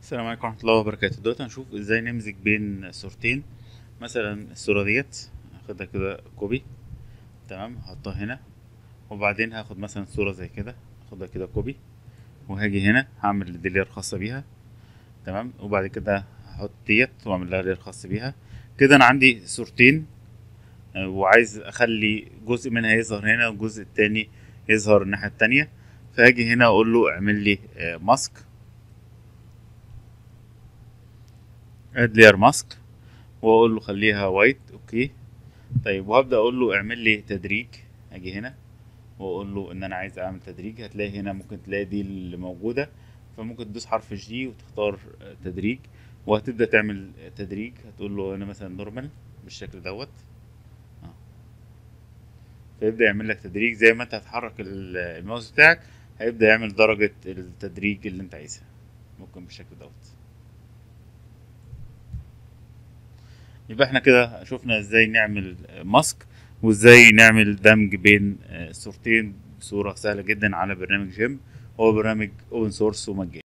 السلام عليكم ورحمة الله وبركاته دلوقتي هنشوف ازاي نمزج بين صورتين مثلا الصورة ديت هاخدها كده كوبي تمام هحطها هنا وبعدين هاخد مثلا صورة زي كده هاخدها كده كوبي وهاجي هنا هعمل دي لير خاصة بيها تمام وبعد كده هحط ديت واعمل لها لير خاص بيها كده انا عندي صورتين آه، وعايز اخلي جزء منها يظهر هنا والجزء التاني يظهر الناحية التانية فهاجي هنا اقول له اعمل لي آه، ماسك اد لير ماسك واقول له خليها وايت اوكي طيب وهبدا اقول له اعمل لي تدريج اجي هنا واقول له ان انا عايز اعمل تدريج هتلاقي هنا ممكن تلاقي دي اللي موجوده فممكن تدوس حرف جي وتختار آه، تدريج وهتبدا تعمل تدريج هتقول له انا مثلا نورمال بالشكل دوت آه. فيبدا يعمل لك تدريج زي ما انت هتحرك ال- الماوس بتاعك هيبدا يعمل درجه التدريج اللي انت عايزها ممكن بالشكل دوت يبقى احنا كده شفنا ازاي نعمل ماسك وازاي نعمل دمج بين الصورتين بصورة سهلة جدا على برنامج جيم هو برنامج اوبن سورس ومجاني